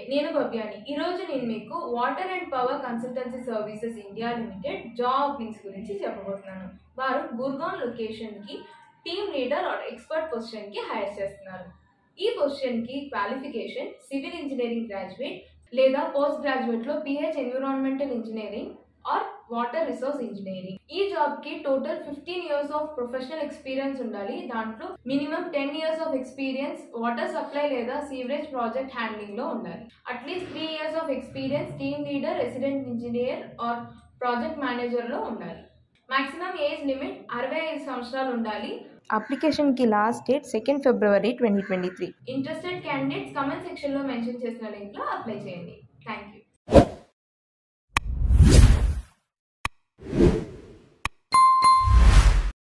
నేను భవ్యాని ఈ రోజు నేను మీకు water and power consultancy services India limited job openings గురించి చెప్పబోతున్నాను వారు గుర్గాన్ లొకేషన్ కి team leader or expert position కి హైర్ చేస్తున్నారు ఈ పొజిషన్ కి క్వాలిఫికేషన్ సివిల్ ఇంజనీరింగ్ గ్రాడ్యుయేట్ లేదా పోస్ట్ గ్రాడ్యుయేట్ లో P H environmental engineering or water resource engineering ఈ జాబ్ కి total fifteen years of professional experience ఉండాలి దాంట్లో minimum ten years of experience water supply లేదా సీవరేజ్ ప్రాజెక్ట్ హ్యాండ్లింగ్ లో ఉండాలి at least three years of experience team leader resident engineer or project manager లో ఉండాలి maximum age limit అరవై ఐదు సంవత్సరాలు ఉండాలి అప్లికేషన్కి last date second February twenty twenty three interested candidates comment section లో మెన్షన్ చేసిన లింక్ లో అప్లై చేయండి థ్యాంక్ యూ